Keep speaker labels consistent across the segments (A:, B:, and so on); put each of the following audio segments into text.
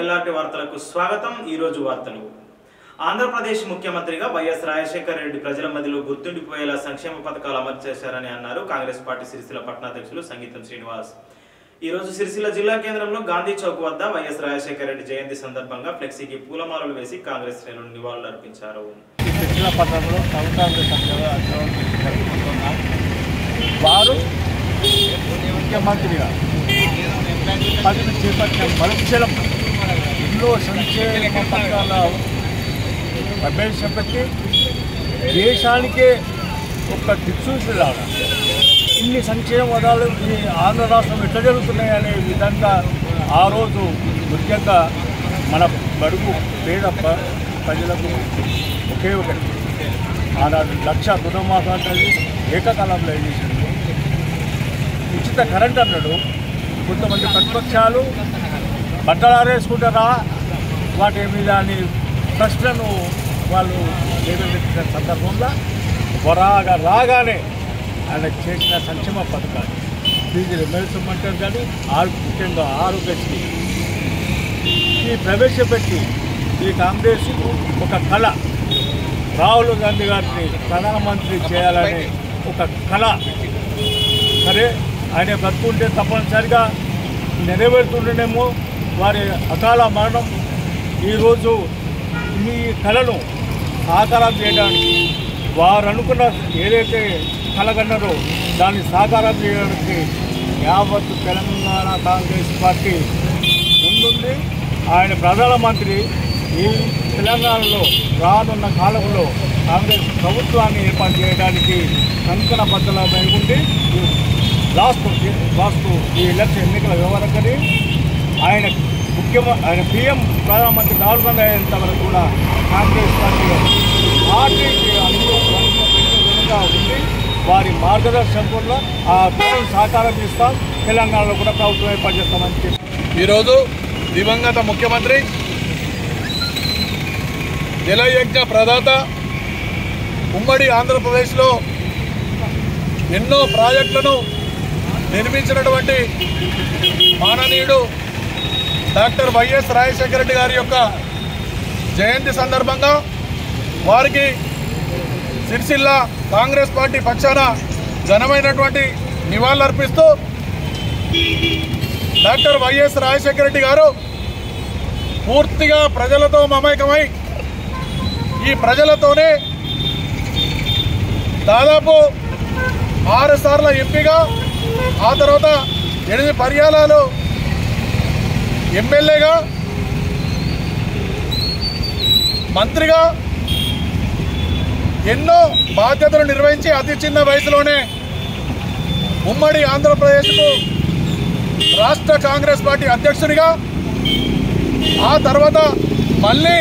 A: LRT వార్తలకు స్వాగతం ఈ రోజు వార్తలు ఆంధ్రప్రదేశ్ ముఖ్యమంత్రిగా వైఎస్ రాజశేఖర రెడ్డి ప్రజల మధ్యలో గుర్తుండిపోయేలా సంక్షేమ పథకాలు అమలు చేశారని అన్నారు కాంగ్రెస్ పార్టీ సిరిసిల్ల పట్టణాధ్యక్షులు సంగీతం శ్రీనివాస్ ఈ రోజు సిరిసిల్ల జిల్లా కేంద్రంలో గాంధీ చౌక్ వద్ద వైఎస్ రాజశేఖర రెడ్డి జయంతి సందర్భంగా ఫ్లెక్సీకి పూలమాలలు వేసి కాంగ్రెస్ శ్రేణులు నివాళులు అర్పించారు
B: శిక్షణ పట్టణంలో టౌన్ కాంగ్రెస్ సభ్యులుగా జరుపుకుంటున్నాం వారు ముఖ్యమంత్రిగా పదవి చేపట్టిన మరుక్షణం ఎన్నో సంక్షేమ పథకాల ప్రవేశపెట్టి దేశానికే ఒక దిక్సూచిలాగా ఇన్ని సంక్షేమ పదాలు ఈ ఆంధ్ర రాష్ట్రం ఎట్లా జరుగుతున్నాయనే విధంగా ఆ రోజు ముఖ్యంగా మన బడుగు పేద ప్ర- ప్రజలకు ఒకే ఒకటి ఆనాడు లక్ష రుణమాఫీ ఏకకాలంలో చేసిండు ఉచిత కరెంట్ అన్నాడు కొంతమంది ప్రతిపక్షాలు బట్టలు ఆరేసుకుంటారా వాటి మీద అని ప్రశ్నను వాళ్ళు లేవనెత్తిన సందర్భంలో వరాగా రాగానే ఆయన చేసిన సంక్షేమ పథకాలు ఫీజులు ఎమ్మెల్సమంటారు కానీ ఆరు ముఖ్యంగా ఆరోగ్యశ్రీ ఈ ప్రవేశపెట్టి ఈ కాంగ్రెస్ ఒక కళ రాహుల్ గాంధీ గారిని ప్రధానమంత్రి చేయాలనే ఒక కళ సరే ఆయన బతుకుంటే తప్పనిసరిగా నెరవేరుతుండేనేమో వారి అకాల మరణం ఈరోజు ఈ కళను సాకారం చేయడానికి వారు అనుకున్న ఏదైతే కలగన్నారో దాన్ని సాకారం చేయడానికి యావత్ తెలంగాణ కాంగ్రెస్ పార్టీ ముందుంది ఆయన ప్రధానమంత్రి ఈ తెలంగాణలో రానున్న కాలంలో కాంగ్రెస్ ప్రభుత్వాన్ని ఏర్పాటు చేయడానికి కంకణ బద్దలమై ఉండి లాస్ట్ లాస్ట్ ఈ ఎలక్షన్ ఎన్నికల వ్యవహారకని ఆయన ముఖ్యమ ఆయన పీఎం ప్రధానమంత్రి రాహుల్ గాంధీ అయ్యేంత వరకు కూడా కాంగ్రెస్ పార్టీ పార్టీకి అనుకూలంగా ఉండి వారి మార్గదర్శకంలో ఆ పనులు సాకారం చేస్తాం తెలంగాణలో కూడా ప్రభుత్వం ఏర్పాటు చేస్తామని చెప్పి
C: ఈరోజు దివంగత ముఖ్యమంత్రి జలయజ్ఞ ప్రదాత ఉమ్మడి ఆంధ్రప్రదేశ్లో ఎన్నో ప్రాజెక్టులను నిర్మించినటువంటి మాననీయుడు డాక్టర్ వైఎస్ రాజశేఖర రెడ్డి గారి యొక్క జయంతి సందర్భంగా వారికి సిరిసిల్ల కాంగ్రెస్ పార్టీ పక్షాన ఘనమైనటువంటి నివాళులర్పిస్తూ డాక్టర్ వైఎస్ రాజశేఖర రెడ్డి గారు పూర్తిగా ప్రజలతో మమేకమై ఈ ప్రజలతోనే దాదాపు ఆరు సార్ల ఎంపీగా ఆ తర్వాత ఎనిమిది పర్యాలాలు ఎమ్మెల్యేగా మంత్రిగా ఎన్నో బాధ్యతలు నిర్వహించి అతి చిన్న వయసులోనే ఉమ్మడి ఆంధ్రప్రదేశ్కు రాష్ట్ర కాంగ్రెస్ పార్టీ అధ్యక్షుడిగా ఆ తర్వాత మళ్ళీ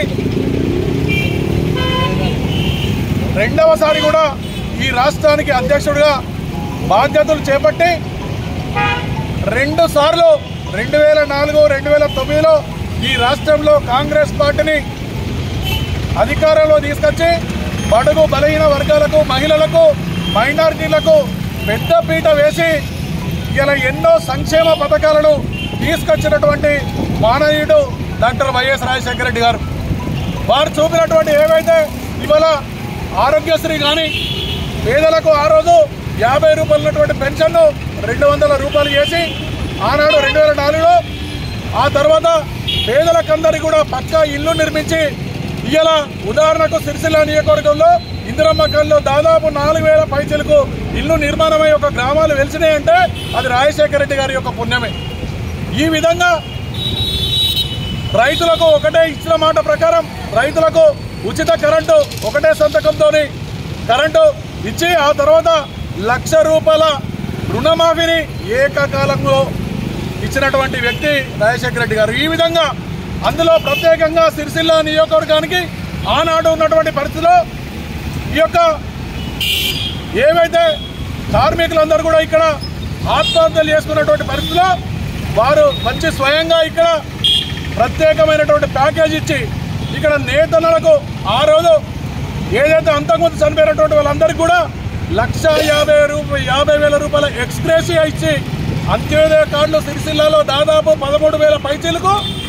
C: రెండవసారి కూడా ఈ రాష్ట్రానికి అధ్యక్షుడిగా బాధ్యతలు చేపట్టి రెండు సార్లు రెండు వేల నాలుగు రెండు వేల తొమ్మిదిలో ఈ రాష్ట్రంలో కాంగ్రెస్ పార్టీని అధికారంలో తీసుకొచ్చి బడుగు బలహీన వర్గాలకు మహిళలకు మైనారిటీలకు పెద్ద పీట వేసి ఇలా ఎన్నో సంక్షేమ పథకాలను తీసుకొచ్చినటువంటి మానవీయుడు డాక్టర్ వైఎస్ రాజశేఖర రెడ్డి గారు వారు చూపినటువంటి ఏవైతే ఇవాళ ఆరోగ్యశ్రీ కానీ పేదలకు ఆ రోజు యాభై రూపాయలు ఉన్నటువంటి పెన్షన్ను రెండు వందల రూపాయలు చేసి ఆనాడు రెండు వేల నాలుగులో ఆ తర్వాత పేదలకందరికీ కూడా పక్కా ఇల్లు నిర్మించి ఇవాళ ఉదాహరణకు సిరిసిల్ల నియోజకవర్గంలో ఇందిరమ్మ కల్లో దాదాపు నాలుగు వేల పైచలకు ఇల్లు నిర్మాణమై ఒక గ్రామాలు వెలిసినాయంటే అది రాజశేఖర రెడ్డి గారి యొక్క పుణ్యమే ఈ విధంగా రైతులకు ఒకటే ఇచ్చిన మాట ప్రకారం రైతులకు ఉచిత కరెంటు ఒకటే సంతకంతో కరెంటు ఇచ్చి ఆ తర్వాత లక్ష రూపాయల రుణమాఫీని ఏకకాలంలో ఇచ్చినటువంటి వ్యక్తి రాజశేఖర రెడ్డి గారు ఈ విధంగా అందులో ప్రత్యేకంగా సిరిసిల్ల నియోజకవర్గానికి ఆనాడు ఉన్నటువంటి పరిస్థితిలో ఈ యొక్క ఏవైతే కార్మికులందరూ కూడా ఇక్కడ ఆత్మహత్యలు చేసుకున్నటువంటి పరిస్థితిలో వారు మంచి స్వయంగా ఇక్కడ ప్రత్యేకమైనటువంటి ప్యాకేజ్ ఇచ్చి ఇక్కడ నేతన్నలకు ఆ రోజు ఏదైతే అంతకుముందు చనిపోయినటువంటి వాళ్ళందరికీ కూడా లక్ష యాభై రూపాయ యాభై వేల రూపాయల ఎక్స్గ్రేసియా ఇచ్చి అంత్యోదయ కార్డులు సిరిసిల్లాలో దాదాపు పదమూడు వేల పైచీలకు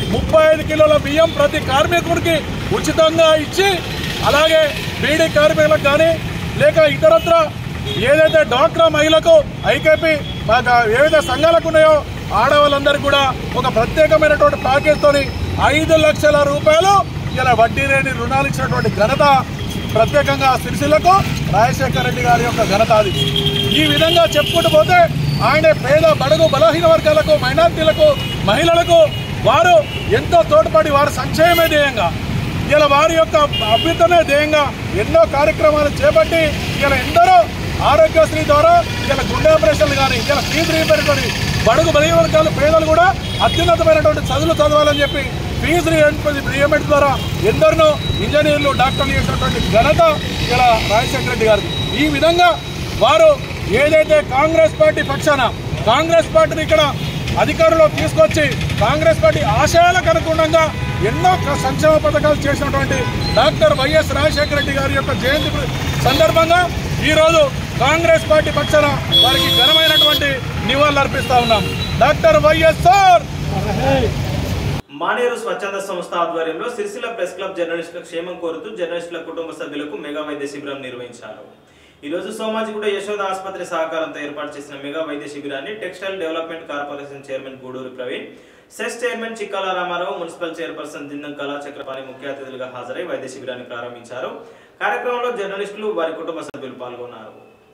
C: ముప్పై ఐదు కిలోల బియ్యం ప్రతి కార్మికుడికి ఉచితంగా ఇచ్చి అలాగే బీడీ కార్మికులకు కానీ లేక ఇతరత్ర ఏదైతే డాక్రా మహిళకు ఐకేపీ మాకు ఏవైతే సంఘాలకు ఉన్నాయో ఆడవాళ్ళందరికీ కూడా ఒక ప్రత్యేకమైనటువంటి ప్యాకేజ్తోని ఐదు లక్షల రూపాయలు ఇలా వడ్డీ లేని రుణాలు ఇచ్చినటువంటి ఘనత ప్రత్యేకంగా సిరిసిల్లకు రాజశేఖర రెడ్డి గారి యొక్క ఘనత అది ఈ విధంగా చెప్పుకుంటూ పోతే ఆయన పేద బడుగు బలహీన వర్గాలకు మైనార్టీలకు మహిళలకు వారు ఎంతో తోడ్పడి వారి సంక్షేమమే ధ్యేయంగా ఇలా వారి యొక్క అభ్యుత్తమే ధ్యేయంగా ఎన్నో కార్యక్రమాలు చేపట్టి ఇలా ఎందరో ఆరోగ్యశ్రీ ద్వారా ఇలా గుండె ఆపరేషన్లు కానీ ఇలా ఫీజు రీపేరుకొని బడుగు బలహీన వర్గాలు పేదలు కూడా అత్యున్నతమైనటువంటి చదువులు చదవాలని చెప్పి ఫీజు రియంబర్స్మెంట్ ద్వారా ఎందరినో ఇంజనీర్లు డాక్టర్లు చేసినటువంటి ఘనత ఇలా రాజశేఖర రెడ్డి గారికి ఈ విధంగా వారు ఏదైతే కాంగ్రెస్ పార్టీ పక్షాన కాంగ్రెస్ పార్టీని ఇక్కడ అధికారంలో తీసుకొచ్చి కాంగ్రెస్ పార్టీ ఆశయాలకు అనుగుణంగా ఎన్నో క- సంక్షేమ పథకాలు చేసినటువంటి డాక్టర్ వైఎస్ రాజశేఖర రెడ్డి గారి యొక్క జయంతి సందర్భంగా ఈరోజు కాంగ్రెస్ పార్టీ పక్షాన వారికి ఘనమైనటువంటి నివాళులు అర్పిస్తా ఉన్నాం డాక్టర్ వైఎస్ఆర్
A: మానేరు స్వచ్ఛంద సంస్థ ఆధ్వర్యంలో సిరిసిల్ల ప్రెస్ క్లబ్ జర్నలిస్టుల క్షేమం కోరుతూ జర్నలిస్టుల కుటుంబ సభ్యులకు మెగా వైద్య శిబిరం నిర్వహించారు ఈ రోజు సోమాజిగూడ యశోద ఆసుపత్రి సహకారంతో ఏర్పాటు చేసిన మెగా వైద్య శిబిరాన్ని textile development corporation chairman Guduru Praveen cess chairman Chikkala Ramarao municipal chairperson Dindam Kala Chakrapani ముఖ్య అతిథులుగా హాజరై వైద్య శిబిరాన్ని ప్రారంభించారు కార్యక్రమంలో జర్నలిస్టులు వారి కుటుంబ సభ్యులు పాల్గొన్నారు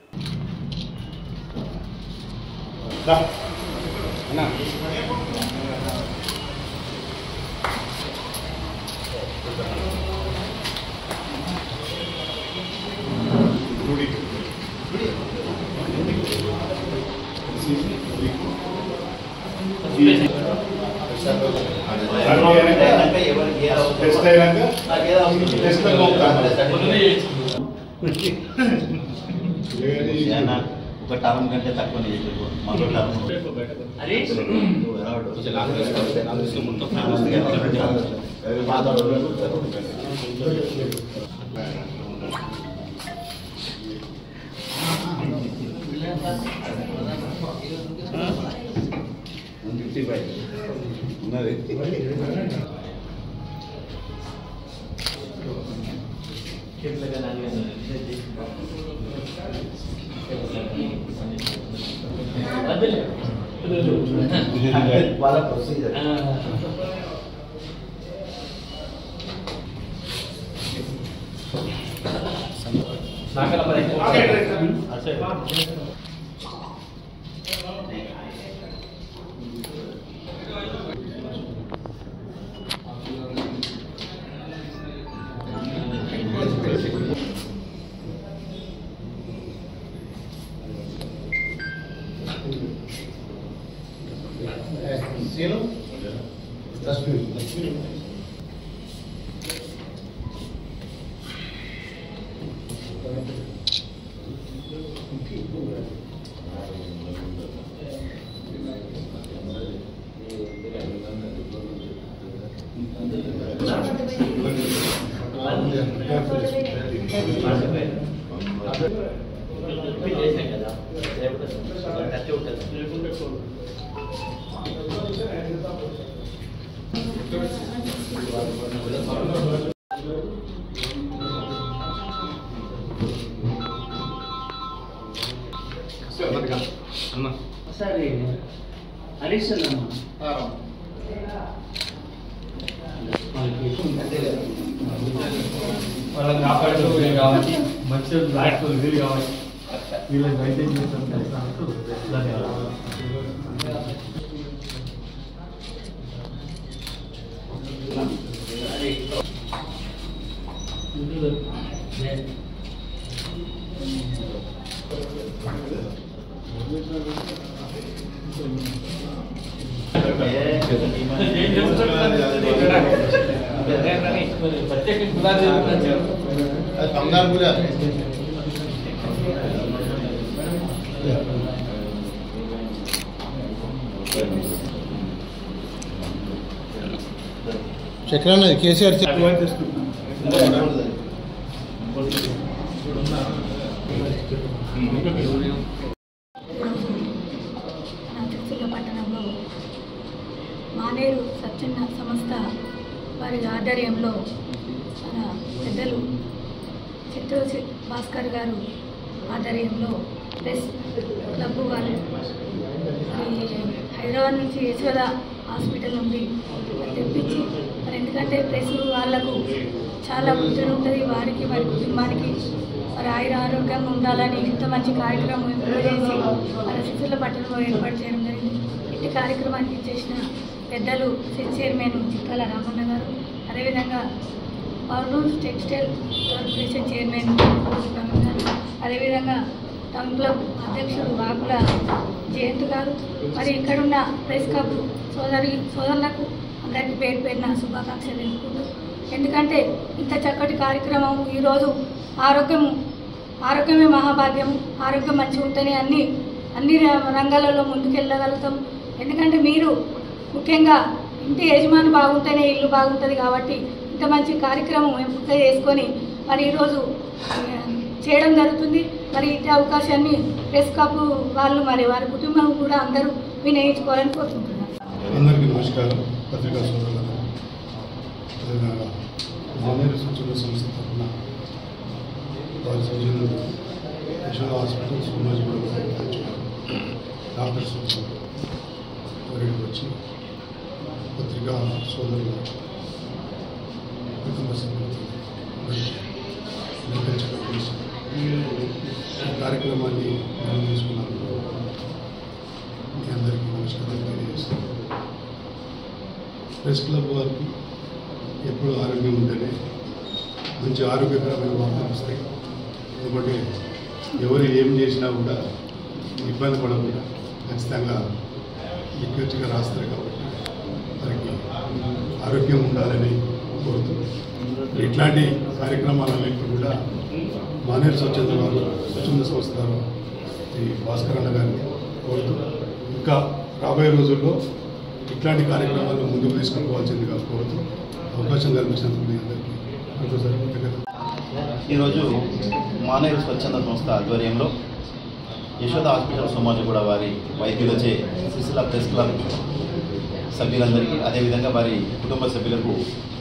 D: టెస్ట్ అయినాక టెస్ట్
E: ఒక టర్మ్ కంటే తక్కువ మరో టర్మ్ ఉన్నది వాళ్ళ ప్రొసీజర్
F: ఒకసారి హరీష్ అన్నమ్మ
B: వాళ్ళని కాపాడుతూ వీళ్ళు కావాలి మంచి బ్లాక్ వీలు కావాలి వీళ్ళని వైద్యం చేస్తాం చేస్తానంటూ ధన్యవాదాలు
D: బంగారు కూడా చక్రాన్న కేసీఆర్
G: సిరిసిల్ల పట్టణంలో మానేరు స్వచ్ఛ స్వచ్ఛంద సంస్థ వారి ఆధ్వర్యంలో మన పెద్దలు చిత్తూరు చి- భాస్కర్ గారు ఆధ్వర్యంలో ప్రెస్ క్లబ్ వాళ్ళు మరి హైదరాబాద్ నుంచి యశోద హాస్పిటల్ నుండి తెప్పించి మరి ఎందుకంటే ప్రెస్ వాళ్ళకు చాలా ఒత్తిడి ఉంటుంది వారికి వారి కుటుంబానికి మరి ఆయుర ఆరోగ్యంగా ఉండాలని ఇంత మంచి కార్యక్రమం ఏర్పాటు చేసి మన శిశుల పట్టణంలో ఏర్పాటు చేయడం జరిగింది ఇట్టి కార్యక్రమానికి చేసిన పెద్దలు సెట్ చైర్మన్ చిక్కాల రామన్న గారు అదేవిధంగా power textile corporation chairman Ramana garu అదేవిధంగా టౌన్ క్లబ్ అధ్యక్షుడు వాకుల జయంత్ గారు మరి ఇక్కడున్న ప్రెస్ క్లబ్ సోదరి సోదరులకు అందరికీ పేరు పేరున శుభాకాంక్షలు తెలుపుకుంటూ ఎందుకంటే ఇంత చక్కటి కార్యక్రమం ఈరోజు ఆరోగ్యం ఆరోగ్యమే మహాభాగ్యం ఆరోగ్యం మంచిగా ఉంటేనే అన్ని అన్ని రంగాలలో ముందుకెళ్ళగలుగుతాం ఎందుకంటే మీరు ముఖ్యంగా ఇంటి యజమాని బాగుంటేనే ఇల్లు బాగుంటుంది కాబట్టి ఇంత మంచి కార్యక్రమం ఎంపిక చేసుకొని మరి ఈరోజు ఆ, చేయడం జరుగుతుంది మరి ఇట్టి అవకాశాన్ని ప్రెస్ కప్ వాళ్ళు మరి వారి కుటుంబం కూడా అందరూ వినియోగించుకోవాలని కోరుకుంటున్నాను
D: అందరికీ నమస్కారం పత్రికా సోదరులకు అదేవిధంగా మానేరు సూచన సంస్థ తరఫున వారి సౌజన్యంతో యశోద హాస్పిటల్ సోమాజిగూడ డాక్టర్స్ వారికి వచ్చి పత్రికా సోదరులు కుటుంబ సభ్యులతో అందరికీ మెడికల్ చెకప్ చేసి ఈ కార్యక్రమాన్ని మనం తీసుకున్నందుకు మీ అందరికీ నమస్కారం తెలియజేస్తాను ప్రెస్ క్లబ్ వారికి ఎప్పుడు ఆరోగ్యం ఉంటేనే మంచి ఆరోగ్యకరమైన వార్తలు వస్తాయి ఎందుకంటే ఎవరు ఏం చేసినా కూడా ఇబ్బంది పడకుండా ఖచ్చితంగా నిక్కచ్చిగా రాస్తారు కాబట్టి వారికి ఆరోగ్యం ఉండాలని కోరుతున్నాను ఇట్లాంటి కార్యక్రమాలన్నింటినీ కూడా మానేరు స్వచ్ఛంద వారు స్వచ్ఛంద సంస్థ వారు శ్రీ భాస్కర్ అన్న గారిని కోరుతూ ఇంకా రాబోయే రోజుల్లో ఇట్లాంటి కార్యక్రమాలు ముందుకు తీసుకెళ్ళవలసిందిగా కోరుతూ అవకాశం కల్పించినందుకు మీ అందరికీ మరొకసారి కృతజ్ఞతలు.
E: ఈరోజు మానేరు స్వచ్ఛంద సంస్థ ఆధ్వర్యంలో యశోద హాస్పిటల్ సోమాజిగూడ వారి వైద్యులచే సిసిల ప్రెస్ క్లబ్ సభ్యులందరికీ అదేవిధంగా వారి కుటుంబ సభ్యులకు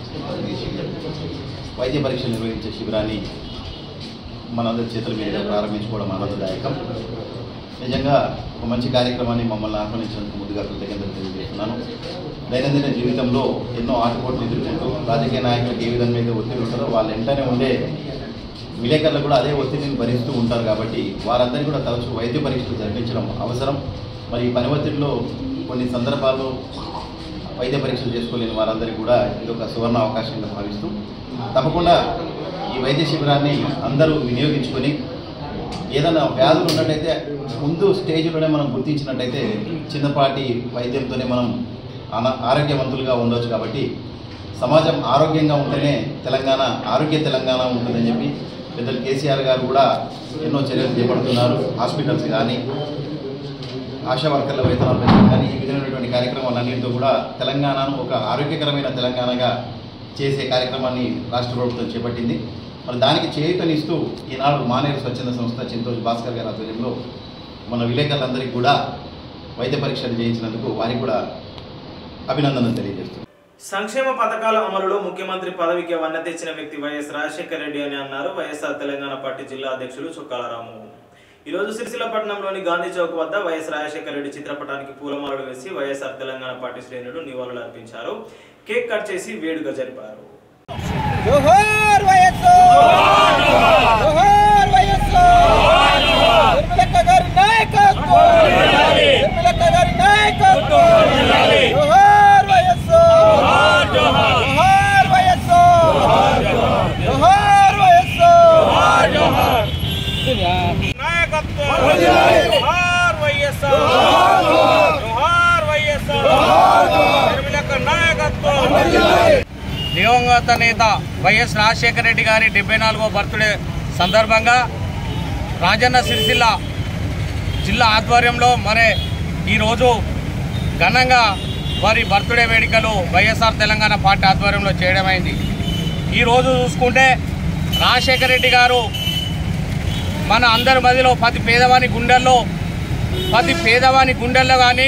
E: వైద్య పరీక్షలు నిర్వహించే శిబిరాన్ని మనందరి చేతుల మీదుగా ప్రారంభించుకోవడం ఆనందదాయకం నిజంగా ఒక మంచి కార్యక్రమాన్ని మమ్మల్ని ఆహ్వానించినందుకు ముందుగా కృతజ్ఞతలు తెలియజేస్తున్నాను దైనందిన జీవితంలో ఎన్నో ఆటపోట్లు ఎదుర్కొంటూ రాజకీయ నాయకులకు ఏ విధంగా అయితే ఒత్తిడి ఉంటుందో వాళ్ళ వెంటనే ఉండే విలేకరులు కూడా అదే ఒత్తిడిని భరిస్తూ ఉంటారు కాబట్టి వారందరికీ కూడా తరచూ వైద్య పరీక్షలు జరిపించడం అవసరం మరి ఈ పని ఒత్తిడిలో కొన్ని సందర్భాల్లో వైద్య పరీక్షలు చేసుకోలేని వారందరికీ కూడా ఇది ఒక సువర్ణ అవకాశంగా భావిస్తూ తప్పకుండా ఈ వైద్య శిబిరాన్ని అందరూ వినియోగించుకొని ఏదైనా వ్యాధులు ఉన్నట్టయితే ముందు స్టేజ్లోనే మనం గుర్తించినట్టయితే చిన్నపాటి వైద్యంతోనే మనం ఆన- ఆరోగ్యవంతులుగా ఉండవచ్చు కాబట్టి సమాజం ఆరోగ్యంగా ఉంటేనే తెలంగాణ ఆరోగ్య తెలంగాణ ఉంటుందని చెప్పి పెద్దలు కేసీఆర్ గారు కూడా ఎన్నో చర్యలు చేపడుతున్నారు హాస్పిటల్స్ కానీ ఆశా వర్కర్ల వేతనాలు పెంచడం కానీ ఈ విధమైనటువంటి కార్యక్రమాలన్నింటితో కూడా తెలంగాణను ఒక ఆరోగ్యకరమైన తెలంగాణగా చేసే కార్యక్రమాన్ని రాష్ట్ర ప్రభుత్వం చేపట్టింది మరి దానికి చేయూతనిస్తూ ఈనాడు మానేరు స్వచ్ఛంద సంస్థ చింతోజు భాస్కర్ గారి ఆధ్వర్యంలో మన విలేకరులందరికీ కూడా వైద్య పరీక్షలు చేయించినందుకు వారికి కూడా అభినందనలు తెలియజేస్తున్నాను
A: సంక్షేమ పథకాల అమలులో ముఖ్యమంత్రి పదవికి వన్నె తెచ్చిన వ్యక్తి వైఎస్ రాజశేఖర రెడ్డి అని అన్నారు వైఎస్ఆర్ తెలంగాణ పార్టీ జిల్లా అధ్యక్షులు చుక్కాల రాము ఈ రోజు సిరిసిల్ల పట్టణంలోని గాంధీ చౌక్ వద్ద వైఎస్ రాజశేఖర రెడ్డి చిత్రపటానికి పూలమాలలు వేసి వైఎస్ఆర్ తెలంగాణ పార్టీ శ్రేణులు నివాళులు అర్పించారు కేక్ కట్ చేసి వేడుక జరిపారు
H: జోహార్ వైఎస్ఆర్ జోహార్ వైఎస్ఆర్ నిర్మలక్క గారి నాయకత్వం నిర్మలక్క గారి నాయకత్వం జోహార్ వైఎస్ఆర్ జోహార్ వైఎస్ఆర్ జోహార్ వైఎస్ఆర్ నాయకత్వం జోహార్ వైఎస్ఆర్ జోహార్ వైఎస్ఆర్ నిర్మలక్క నాయకత్వం దివంగత నేత వైఎస్ రాజశేఖర రెడ్డి గారి డెబ్బై నాలుగో బర్త్డే సందర్భంగా రాజన్న సిరిసిల్ల జిల్లా ఆధ్వర్యంలో మరి ఈరోజు ఘనంగా వారి బర్త్డే వేడుకలు వైఎస్ఆర్ తెలంగాణ పార్టీ ఆధ్వర్యంలో చేయడమైంది ఈరోజు చూసుకుంటే రాజశేఖర రెడ్డి గారు మన అందరి మధ్యలో ప్రతి పేదవాని గుండెల్లో ప్రతి పేదవాని గుండెల్లో కానీ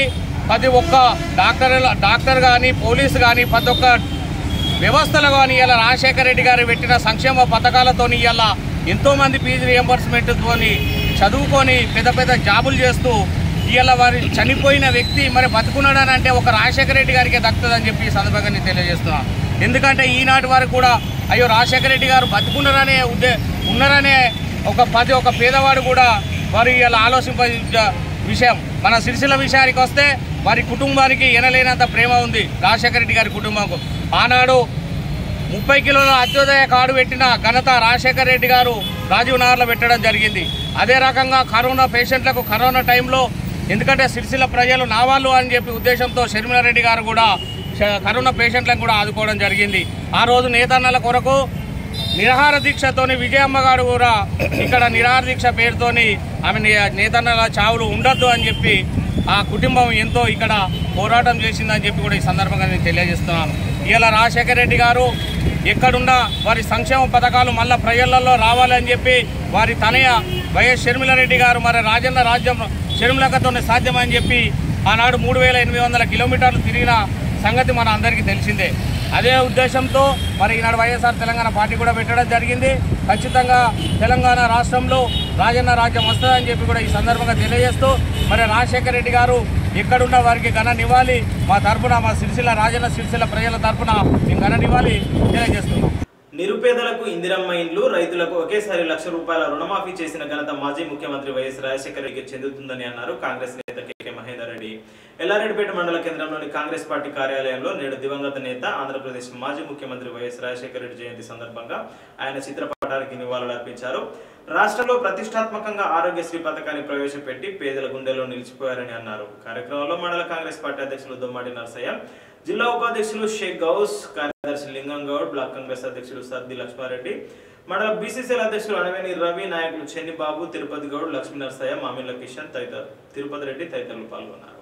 H: ప్రతి ఒక్క డాక్టర్ డాక్టర్ కానీ పోలీసు కానీ ప్రతి ఒక్క వ్యవస్థలు కానీ ఇలా రాజశేఖర రెడ్డి గారు పెట్టిన సంక్షేమ పథకాలతో ఇలా ఎంతోమంది ఫీజు రియంబర్స్మెంట్తోని చదువుకొని పెద్ద పెద్ద జాబులు చేస్తూ ఇలా వారి చనిపోయిన వ్యక్తి మరి బతుకున్నాడని అంటే ఒక రాజశేఖర రెడ్డి గారికి దక్కుతుందని చెప్పి ఈ సందర్భంగా నేను తెలియజేస్తున్నాను ఎందుకంటే ఈనాటి వరకు కూడా అయ్యో రాజశేఖర రెడ్డి గారు బతుకున్నారనే ఉద్దే ఉన్నారనే ఒక పది ఒక పేదవాడు కూడా వారు ఇలా ఆలోచింప విషయం మన సిరిసిల్ల విషయానికి వస్తే వారి కుటుంబానికి ఎనలేనంత ప్రేమ ఉంది రాజశేఖర రెడ్డి గారి కుటుంబంకు ఆనాడు ముప్పై కిలోల అత్యోదయ కార్డు పెట్టిన ఘనత రాజశేఖర రెడ్డి గారు రాజీవ్ నగర్లో పెట్టడం జరిగింది అదే రకంగా కరోనా పేషెంట్లకు కరోనా టైంలో ఎందుకంటే సిరిసిల్ల ప్రజలు నా వాళ్ళు అని చెప్పి ఉద్దేశంతో షర్మిలారెడ్డి గారు కూడా ష- కరోనా పేషెంట్లను కూడా ఆదుకోవడం జరిగింది ఆ రోజు నేతన్నల కొరకు నిరాహార దీక్షతోని విజయమ్మ గారు కూడా ఇక్కడ నిరాహార దీక్ష పేరుతోని ఆమె నే- నేతన్నల చావులు ఉండొద్దు అని చెప్పి ఆ కుటుంబం ఎంతో ఇక్కడ పోరాటం చేసిందని చెప్పి కూడా ఈ సందర్భంగా నేను తెలియజేస్తున్నాను ఇలా రాజశేఖర రెడ్డి గారు ఎక్కడున్నా వారి సంక్షేమ పథకాలు మళ్ళా ప్రజలలో రావాలని చెప్పి వారి తనయ వైఎస్ షర్మిలారెడ్డి గారు మరి రాజన్న రాజ్యం షర్మిలకతోనే సాధ్యమని చెప్పి ఆనాడు మూడు వేల ఎనిమిది వందల కిలోమీటర్లు తిరిగిన సంగతి మన అందరికీ తెలిసిందే అదే ఉద్దేశంతో మరి ఈనాడు వైఎస్ఆర్ తెలంగాణ పార్టీ కూడా పెట్టడం జరిగింది ఖచ్చితంగా తెలంగాణ రాష్ట్రంలో రాజన్న రాజ్యం వస్తుందని చెప్పి కూడా ఈ సందర్భంగా తెలియజేస్తూ మరి రాజశేఖర రెడ్డి గారు ఎక్కడున్న వారికి ఘన నివ్వాలి మా తరపున మా సిరిసిల్ల రాజన్న సిరిసిల్ల ప్రజల తరపున మేము ఘన నివ్వాలి తెలియజేస్తున్నాం
A: నిరుపేదలకు ఇందిరమ్మ ఇండ్లు రైతులకు ఒకేసారి లక్ష రూపాయల రుణమాఫీ చేసిన ఘనత మాజీ ముఖ్యమంత్రి వైఎస్ రాజశేఖర రెడ్డికి చెందుతుందని అన్నారు కాంగ్రెస్ నేత కెకే మహేందర్ రెడ్డి ఎల్లారెడ్డిపేట మండల కేంద్రంలోని కాంగ్రెస్ పార్టీ కార్యాలయంలో నేడు దివంగత నేత ఆంధ్రప్రదేశ్ మాజీ ముఖ్యమంత్రి వైఎస్ రాజశేఖర రెడ్డి జయంతి సందర్భంగా ఆయన చిత్రపటానికి నివాళులర్పించారు రాష్ట్రంలో ప్రతిష్టాత్మకంగా ఆరోగ్యశ్రీ పథకాన్ని ప్రవేశపెట్టి పేదల గుండెల్లో నిలిచిపోయారని అన్నారు కార్యక్రమంలో మండల కాంగ్రెస్ పార్టీ అధ్యక్షులు దొమ్మాడి నరసయ్య జిల్లా ఉపాధ్యక్షులు షేక్ గౌస్ కార్యదర్శి లింగం గౌడ్ బ్లాక్ కాంగ్రెస్ అధ్యక్షులు సర్ది లక్ష్మారెడ్డి మండల బీసీసీఎల్ అధ్యక్షులు అనవేని రవి నాయకులు చెన్నిబాబు తిరుపతి గౌడ్ లక్ష్మీ నరసయ్య మామిళ్ళ కిషన్ తదితరులు తిరుపతి రెడ్డి తదితరులు పాల్గొన్నారు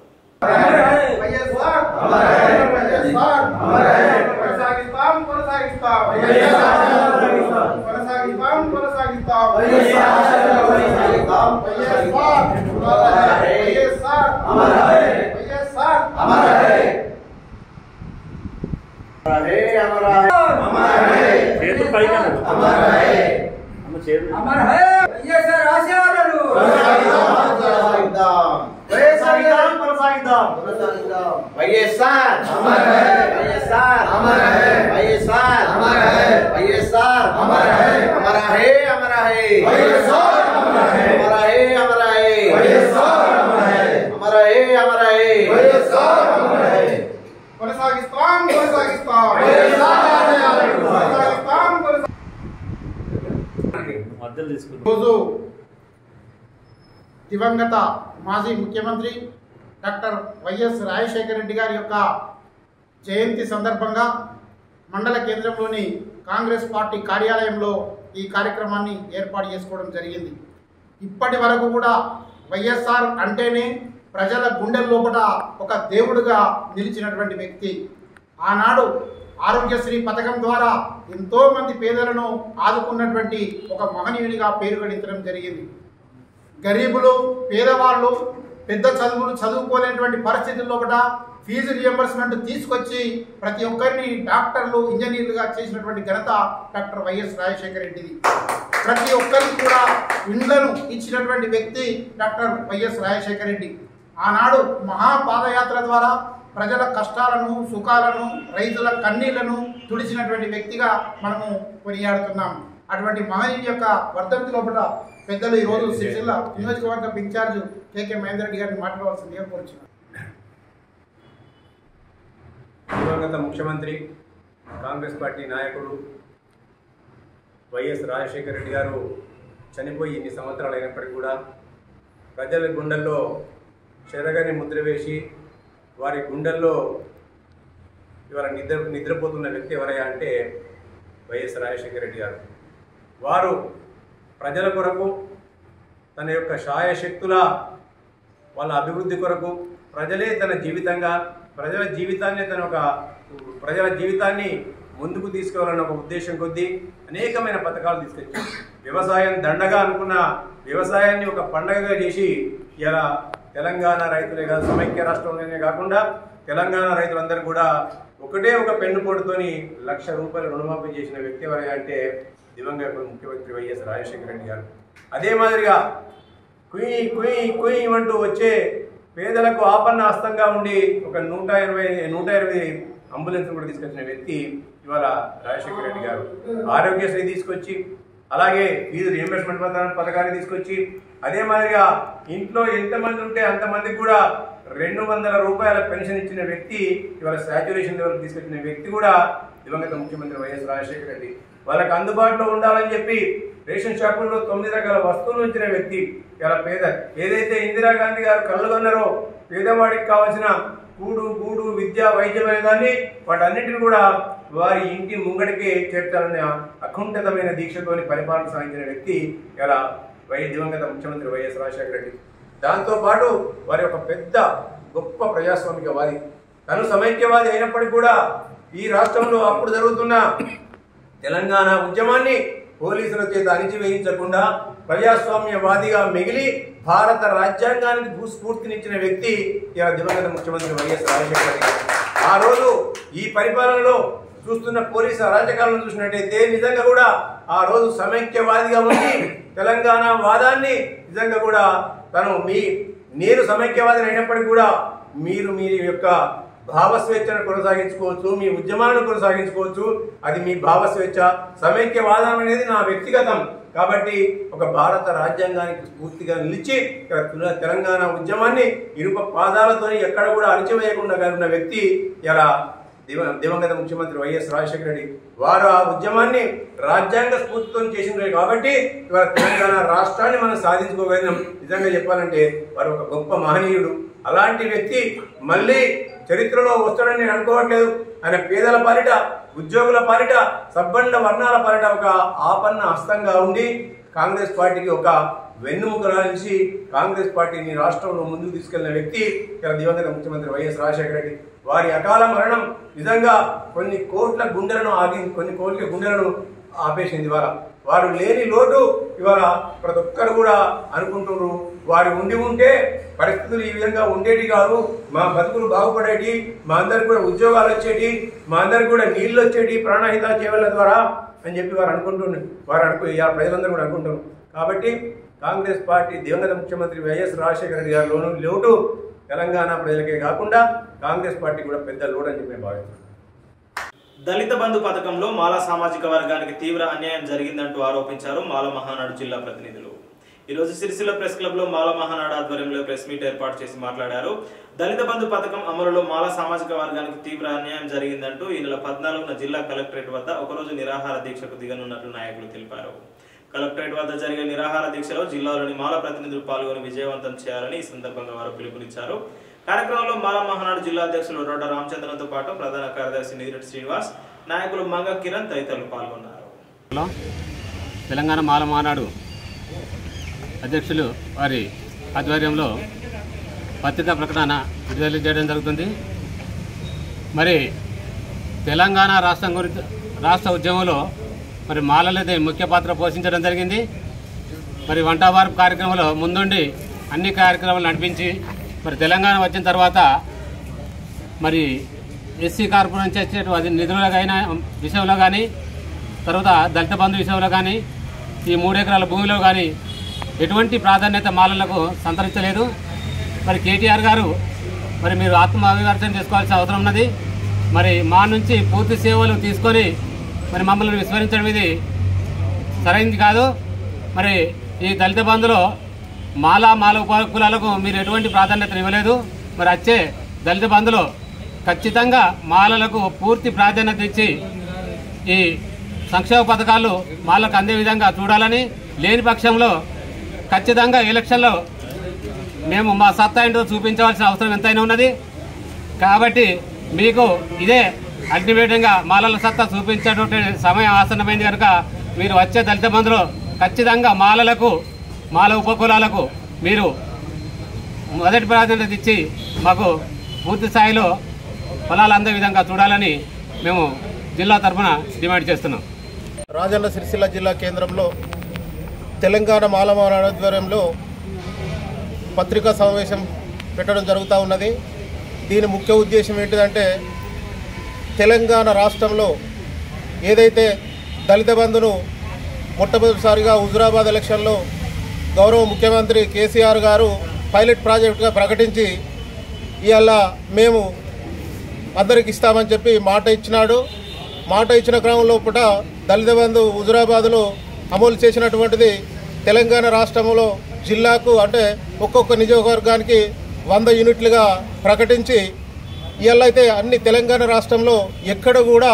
C: కొనసాగిస్తాం కొనసాగిస్తాం కొనసాగిస్తాం కొనసాగిస్తాం వైఎస్ఆర్ వైఎస్ఆర్
I: కొనసాగిద్దాం కొనసాగిద్దాం వైఎస్ఆర్ వైఎస్ఆర్ వైఎస్ఆర్ వైఎస్ఆర్ అమర హే అమర హే అమర హే అమర హే అమర హే అమర హే
C: కొనసాగిస్తాం కొనసాగిస్తాం కొనసాగిస్తాం కొనసాగిస్తాం రోజు దివంగత మాజీ ముఖ్యమంత్రి డాక్టర్ వైఎస్ రాజశేఖర రెడ్డి గారి యొక్క జయంతి సందర్భంగా మండల కేంద్రంలోని కాంగ్రెస్ పార్టీ కార్యాలయంలో ఈ కార్యక్రమాన్ని ఏర్పాటు చేసుకోవడం జరిగింది ఇప్పటి వరకు కూడా వైఎస్ఆర్ అంటేనే ప్రజల గుండెల లోపల ఒక దేవుడుగా నిలిచినటువంటి వ్యక్తి ఆనాడు ఆరోగ్యశ్రీ పథకం ద్వారా ఎంతో మంది పేదలను ఆదుకున్నటువంటి ఒక మహనీయునిగా పేరు గడించడం జరిగింది గరీబులు పేదవాళ్ళు పెద్ద చదువులు చదువుకోలేనటువంటి పరిస్థితుల్లో కూడా ఫీజు రియంబర్స్మెంట్ తీసుకొచ్చి ప్రతి ఒక్కరిని డాక్టర్లు ఇంజనీర్లుగా చేసినటువంటి ఘనత డాక్టర్ వైఎస్ రాజశేఖర రెడ్డిది ప్రతి ఒక్కరికి కూడా ఇండ్లను ఇచ్చినటువంటి వ్యక్తి డాక్టర్ వైఎస్ రాజశేఖర రెడ్డి ఆనాడు మహాపాదయాత్ర ద్వారా ప్రజల కష్టాలను సుఖాలను రైతుల కన్నీళ్లను తుడిచినటువంటి వ్యక్తిగా మనము కొనియాడుతున్నాం అటువంటి మహనీయుని యొక్క వర్ధంతి లోపల పెద్దలు ఈ రోజు సిరిసిల్ల నియోజకవర్గం ఇన్ఛార్జ్ కేకే మహేందర్ రెడ్డి గారిని మాట్లాడవలసిందిగా కోరుచున్నాను
J: దివంగత ముఖ్యమంత్రి కాంగ్రెస్ పార్టీ నాయకుడు వైఎస్ రాజశేఖర రెడ్డి గారు చనిపోయి ఇన్ని సంవత్సరాలు అయినప్పటికీ కూడా ప్రజల గుండెల్లో చెరగని ముద్ర వేసి వారి గుండెల్లో ఇవాళ నిద్ర నిద్రపోతున్న వ్యక్తి ఎవరయ్యా అంటే వైఎస్ రాజశేఖర రెడ్డి గారు వారు ప్రజల కొరకు తన యొక్క శాయశక్తుల వాళ్ళ అభివృద్ధి కొరకు ప్రజలే తన జీవితంగా ప్రజల జీవితాన్ని తన ఒక ప్రజల జీవితాన్ని ముందుకు తీసుకెళ్లాలన్న ఒక ఉద్దేశం కొద్దీ అనేకమైన పథకాలు తీసుకొచ్చారు వ్యవసాయం దండగా అనుకున్న వ్యవసాయాన్ని ఒక పండగగా చేసి ఇలా తెలంగాణ రైతులే కాదు సమైక్య రాష్ట్రంలోనే కాకుండా తెలంగాణ రైతులందరూ కూడా ఒకటే ఒక పెన్నుపోటుతోని లక్ష రూపాయలు రుణమాఫీ చేసిన వ్యక్తి ఎవరైనా అంటే దివంగత ముఖ్యమంత్రి వైఎస్ రాజశేఖర రెడ్డి గారు అదే మాదిరిగా కుయ్ కుయ్ కుయ్ అంటూ వచ్చే పేదలకు ఆపన్న హస్తంగా ఉండి ఒక నూట ఇరవై నూట ఇరవై అంబులెన్స్ కూడా తీసుకొచ్చిన వ్యక్తి ఇవాళ రాజశేఖర రెడ్డి గారు ఆరోగ్యశ్రీ తీసుకొచ్చి అలాగే ఫీజు రియంబర్స్మెంట్ పథకాన్ని తీసుకొచ్చి అదే మాదిరిగా ఇంట్లో ఎంతమంది ఉంటే అంతమందికి కూడా రెండు వందల రూపాయల పెన్షన్ ఇచ్చిన వ్యక్తి ఇవాళ సాచ్యురేషన్ లెవెల్ తీసుకొచ్చిన వ్యక్తి కూడా దివంగత ముఖ్యమంత్రి వైఎస్ రాజశేఖర రెడ్డి వాళ్ళకి అందుబాటులో ఉండాలని చెప్పి రేషన్ షాపుల్లో తొమ్మిది రకాల వస్తువులు ఉంచిన వ్యక్తి ఇలా పేద ఏదైతే ఇందిరాగాంధీ గారు కళ్ళగొన్నారో పేదవాడికి కావాల్సిన కూడు గూడు విద్య వైద్యం అనే దాన్ని వాటన్నిటిని కూడా వారి ఇంటి ముంగడికే చేర్చాలనే అకుంఠితమైన దీక్షతోని పరిపాలన సాగించిన వ్యక్తి ఇలా వై దివంగత ముఖ్యమంత్రి వైఎస్ రాజశేఖర రెడ్డి దాంతో పాటు వారి ఒక పెద్ద గొప్ప ప్రజాస్వామికవాది తను సమైక్యవాది అయినప్పటికీ కూడా ఈ రాష్ట్రంలో అప్పుడు జరుగుతున్న తెలంగాణ ఉద్యమాన్ని పోలీసుల చేత అణిచివేయించకుండా ప్రజాస్వామ్యవాదిగా మిగిలి భారత రాజ్యాంగానికి భూస్ఫూర్తినిచ్చిన వ్యక్తి ఇలా దివంగత ముఖ్యమంత్రి వైఎస్ రాజశేఖర రెడ్డి గారు. ఆ రోజు ఈ పరిపాలనలో చూస్తున్న పోలీసు అరాచకాలను చూసినట్టయితే నిజంగా కూడా ఆ రోజు సమైక్యవాదిగా ఉండి తెలంగాణ వాదాన్ని నిజంగా కూడా తను మీ నేను సమైక్యవాదిని అయినప్పటికీ కూడా మీరు మీ యొక్క భావస్వేచ్ఛను కొనసాగించుకోవచ్చు మీ ఉద్యమాలను కొనసాగించుకోవచ్చు అది మీ భావస్వేచ్ఛ సమైక్యవాదం అనేది నా వ్యక్తిగతం కాబట్టి ఒక భారత రాజ్యాంగానికి స్ఫూర్తిగా నిలిచి ఇక్కడ తెల- తెలంగాణ ఉద్యమాన్ని ఇనుప పాదాలతో ఎక్కడ కూడా అణిచివేయకుండా కలిగిన వ్యక్తి ఇలా దివ దివంగత ముఖ్యమంత్రి వైఎస్ రాజశేఖర రెడ్డి వారు ఆ ఉద్యమాన్ని రాజ్యాంగ స్ఫూర్తితో చేసినారు కాబట్టి ఇవాళ తెలంగాణ రాష్ట్రాన్ని మనం సాధించుకోగలిగినాం నిజంగా చెప్పాలంటే వారు ఒక గొప్ప మహనీయుడు అలాంటి వ్యక్తి మళ్ళీ చరిత్రలో వస్తాడని నేను అనుకోవట్లేదు ఆయన పేదల పాలిట ఉద్యోగుల పాలిట సబ్బండ వర్ణాల పాలిట ఒక ఆపన్న హస్తంగా ఉండి కాంగ్రెస్ పార్టీకి ఒక వెన్నుముక నుంచి కాంగ్రెస్ పార్టీని రాష్ట్రంలో ముందుకు తీసుకెళ్లిన వ్యక్తి ఇక్కడ దివంగత ముఖ్యమంత్రి వైఎస్ రాజశేఖర రెడ్డి వారి అకాల మరణం నిజంగా కొన్ని కోట్ల గుండెలను ఆగి కొన్ని కోట్ల గుండెలను ఆపేసింది ఇవాళ వారు లేని లోటు ఇవాళ ప్రతి ఒక్కరు కూడా అనుకుంటున్నారు వారు ఉండి ఉంటే పరిస్థితులు ఈ విధంగా ఉండేటి కాదు మా బతుకులు బాగుపడేటి మా అందరికి కూడా ఉద్యోగాలు వచ్చేటి మా అందరికి కూడా నీళ్లు వచ్చేటి ప్రాణహిత చేవల ద్వారా అని చెప్పి వారు అనుకుంటున్నారు వారు అనుకు ఇలా ప్రజలందరూ కూడా అనుకుంటున్నారు కాబట్టి కాంగ్రెస్ పార్టీ దివంగత ముఖ్యమంత్రి వైఎస్ రాజశేఖర రెడ్డి గారిలోనూ లోటు తెలంగాణ ప్రజలకే కాకుండా కాంగ్రెస్ పార్టీ కూడా పెద్ద లోటు అని చెప్పి నేను భావిస్తున్నాను
A: దళిత బంధు పథకంలో మాల సామాజిక వర్గానికి తీవ్ర అన్యాయం జరిగిందంటూ ఆరోపించారు మాల మహానాడు జిల్లా ప్రతినిధులు ఈ రోజు సిరిసిల్ల ప్రెస్ క్లబ్ లో మాల మహానాడు ఆధ్వర్యంలో ప్రెస్ మీట్ ఏర్పాటు చేసి మాట్లాడారు దళిత బంధు పథకం అమలులో మాల సామాజిక వర్గానికి తీవ్ర అన్యాయం జరిగిందంటూ ఈ నెల పద్నాలుగున జిల్లా కలెక్టరేట్ వద్ద ఒకరోజు నిరాహార దీక్షకు దిగనున్నట్లు నాయకులు తెలిపారు కలెక్టరేట్ వద్ద జరిగే నిరాహార దీక్షలో జిల్లాలోని మాల ప్రతినిధులు పాల్గొని విజయవంతం చేయాలని ఈ సందర్భంగా వారు పిలుపునిచ్చారు కార్యక్రమంలో మాల మహానాడు జిల్లా అధ్యక్షులు రొడ్డ రామచంద్రన్తో పాటు ప్రధాన కార్యదర్శి నిధిరెడ్డి శ్రీనివాస్ నాయకులు మంగ కిరణ్ తదితరులు పాల్గొన్నారు
K: లో తెలంగాణ మాల మానాడు అధ్యక్షులు వారి ఆధ్వర్యంలో పత్రికా ప్రకటన విడుదల చేయడం జరుగుతుంది మరి తెలంగాణ రాష్ట్రం గురించి రాష్ట్ర ఉద్యమంలో మరి మాలలదే ముఖ్య పాత్ర పోషించడం జరిగింది మరి వంటవారపు కార్యక్రమంలో ముందుండి అన్ని కార్యక్రమాలు నడిపించి మరి తెలంగాణ వచ్చిన తర్వాత మరి ఎస్సీ కార్పొరేషన్ నుంచి వచ్చేటు అది నిధుల అయినా విషయంలో కానీ తర్వాత దళిత బంధు విషయంలో కానీ ఈ మూడెకరాల భూమిలో కానీ ఎటువంటి ప్రాధాన్యత మాలలకు సంతరించలేదు మరి కేటీఆర్ గారు మరి మీరు ఆత్మ అభివర్చన చేసుకోవాల్సిన అవసరం ఉన్నది మరి మా నుంచి పూర్తి సేవలు తీసుకొని మరి మమ్మల్ని విస్మరించడం ఇది సరైనది కాదు మరి ఈ దళిత బంధులో మాలా మాల ఉప కులాలకు మీరు ఎటువంటి ప్రాధాన్యత ఇవ్వలేదు మరి వచ్చే దళిత బంధులో ఖచ్చితంగా మాలలకు పూర్తి ప్రాధాన్యత ఇచ్చి ఈ సంక్షేమ పథకాలు మాలకు అందే విధంగా చూడాలని లేని పక్షంలో ఖచ్చితంగా ఎలక్షన్లో మేము మా సత్తా ఏంటో చూపించవలసిన అవసరం ఎంతైనా ఉన్నది కాబట్టి మీకు ఇదే అల్టిమేటంగా మాలల సత్తా చూపించేటువంటి సమయం ఆసన్నమైంది కనుక మీరు వచ్చే దళిత బంధులో ఖచ్చితంగా మాలలకు మాల ఉపకులాలకు మీరు మొదటి ప్రాధాన్యత ఇచ్చి మాకు పూర్తి స్థాయిలో ఫలాలు అందే విధంగా చూడాలని మేము జిల్లా తరఫున డిమాండ్ చేస్తున్నాం
L: రాజన్న సిరిసిల్ల జిల్లా కేంద్రంలో తెలంగాణ మాలమాన ఆధ్వర్యంలో పత్రికా సమావేశం పెట్టడం జరుగుతూ ఉన్నది దీని ముఖ్య ఉద్దేశం ఏంటిదంటే తెలంగాణ రాష్ట్రంలో ఏదైతే దళిత బంధును మొట్టమొదటిసారిగా హుజురాబాద్ ఎలక్షన్లో గౌరవ ముఖ్యమంత్రి కేసీఆర్ గారు పైలట్ ప్రాజెక్టుగా ప్రకటించి ఇవాళ మేము అందరికి ఇస్తామని చెప్పి మాట ఇచ్చినాడు మాట ఇచ్చిన క్రమంలో పూట దళిత బంధు హుజురాబాద్లో అమలు చేసినటువంటిది తెలంగాణ రాష్ట్రంలో జిల్లాకు అంటే ఒక్కొక్క నియోజకవర్గానికి వంద యూనిట్లుగా ప్రకటించి ఇవాళ అయితే అన్ని తెలంగాణ రాష్ట్రంలో ఎక్కడ కూడా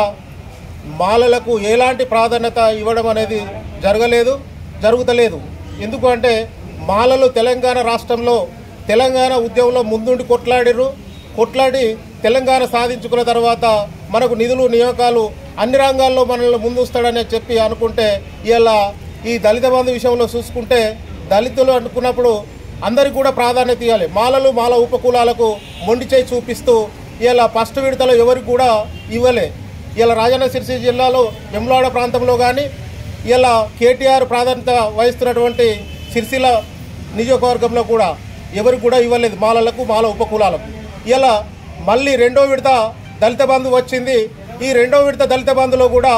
L: మాలలకు ఎలాంటి ప్రాధాన్యత ఇవ్వడం అనేది జరగలేదు జరుగుతలేదు ఎందుకు అంటే మాలలు తెలంగాణ రాష్ట్రంలో తెలంగాణ ఉద్యమంలో ముందుండి కొట్లాడిర్రు కొట్లాడి తెలంగాణ సాధించుకున్న తర్వాత మనకు నిధులు నియామకాలు అన్ని రంగాల్లో మనల్ని ముందుస్తాడని చెప్పి అనుకుంటే ఇవాళ ఈ దళిత బంధు విషయంలో చూసుకుంటే దళితులు అనుకున్నప్పుడు అందరికి కూడా ప్రాధాన్యత ఇవ్వాలి మాలలు మాల ఉపకులాలకు మొండి చేయి చూపిస్తూ ఇలా ఫస్ట్ విడతలో ఎవరికి కూడా ఇవ్వలే ఇలా రాజన్న సిరిసిల్ల జిల్లాలో వెమ్లాడ ప్రాంతంలో కానీ ఇలా కేటీఆర్ ప్రాధాన్యత వహిస్తున్నటువంటి సిరిసిల్ల నియోజకవర్గంలో కూడా ఎవరికి కూడా ఇవ్వలేదు మాలలకు మాల ఉపకులాలకు ఇలా మళ్ళీ రెండో విడత దళిత బంధు వచ్చింది ఈ రెండో విడత దళిత బంధులో కూడా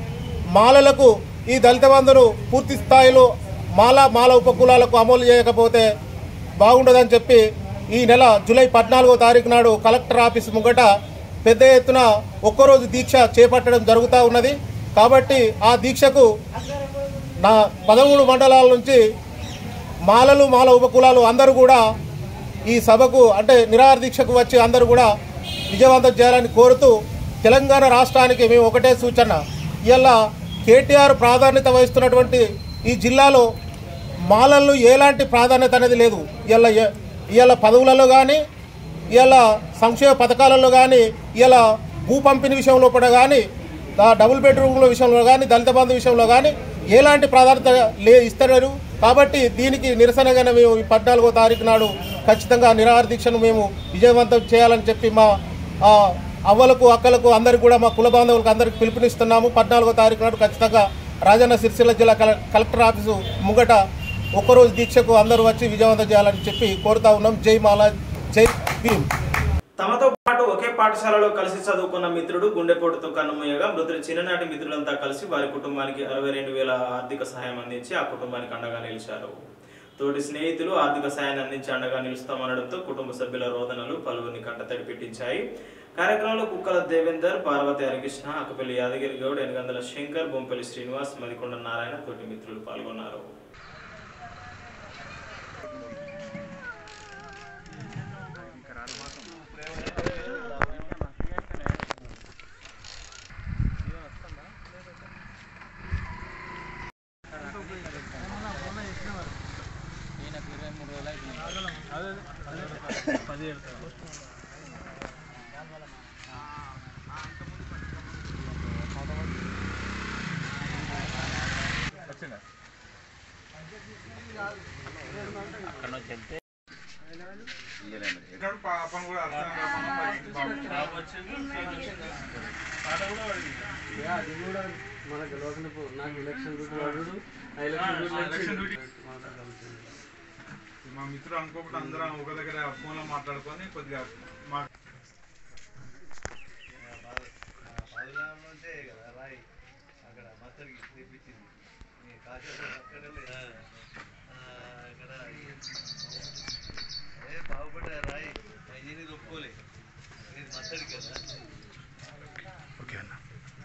L: మాలలకు ఈ దళిత బంధును పూర్తి స్థాయిలో మాల మాల ఉపకులాలకు అమలు చేయకపోతే బాగుండదని చెప్పి ఈ నెల జూలై పద్నాలుగో తారీఖు నాడు కలెక్టర్ ఆఫీస్ ముంగట పెద్ద ఎత్తున ఒక్కరోజు దీక్ష చేపట్టడం జరుగుతూ ఉన్నది కాబట్టి ఆ దీక్షకు నా పదమూడు మండలాల నుంచి మాలలు మాల ఉపకులాలు అందరూ కూడా ఈ సభకు అంటే నిరాహార దీక్షకు వచ్చి అందరూ కూడా విజయవంతం చేయాలని కోరుతూ తెలంగాణ రాష్ట్రానికి మేము ఒకటే సూచన ఇవాళ కేటీఆర్ ప్రాధాన్యత వహిస్తున్నటువంటి ఈ జిల్లాలో మాలల్లో ఎలాంటి ప్రాధాన్యత అనేది లేదు ఇవాళ ఇవాళ పదవులలో కానీ ఇవాళ సంక్షేమ పథకాలలో కానీ ఇవాళ భూ పంపిణీ విషయంలో కూడా కానీ ఆ డబుల్ బెడ్రూమ్ల విషయంలో కానీ దళిత బంధు విషయంలో కానీ ఎలాంటి ప్రాధాన్యత లే ఇస్తలేరు కాబట్టి దీనికి నిరసనగానే మేము ఈ పద్నాలుగో తారీఖు నాడు ఖచ్చితంగా నిరాహార దీక్షను మేము విజయవంతం చేయాలని చెప్పి మా ఆ, అవ్వలకు అక్కలకు అందరికి కూడా మా కుల బాంధవులకు అందరికి పిలుపునిస్తున్నాము పద్నాలుగో తారీఖు నాడు ఖచ్చితంగా రాజన్న సిరిసిల్ల జిల్లా కల- కలెక్టర్ ఆఫీసు ముంగట ఒక్కరోజు దీక్షకు అందరూ వచ్చి విజయవంతం చేయాలని చెప్పి కోరుతా ఉన్నాం జై మాలా జై భీమ్
A: తమతో పాటు ఒకే పాఠశాలలో కలిసి చదువుకున్న మిత్రుడు గుండెపోటుతో కన్నుమూయగా మృతుడి చిన్ననాటి మిత్రులంతా కలిసి వారి కుటుంబానికి అరవై రెండు వేల ఆర్థిక సహాయం అందించి ఆ కుటుంబానికి అండగా నిలిచారు తోటి స్నేహితులు ఆర్థిక సాయాన్ని అందించి అండగా నిలుస్తామనడంతో కుటుంబ సభ్యుల రోదనలు పలువురిని కంటతడి పెట్టించాయి కార్యక్రమంలో కుక్కల దేవేందర్ పార్వతి హరికృష్ణ అక్కపల్లి యాదగిరి గౌడ్ ఎనగందల శంకర్ బొంపల్లి శ్రీనివాస్ మదికొండ నారాయణ తోటి మిత్రులు పాల్గొన్నారు
B: అది కూడా మనకు తెలియకుండా నాకు ఎలక్షన్ డ్యూటీ వాడు ఆ ఎలక్షన్ డ్యూటీ
M: మా మిత్రుడు అనుకోకుండా అందరం ఒక దగ్గర ఫోన్లో మాట్లాడుకొని కొద్దిగా మా
D: ఓకే అన్న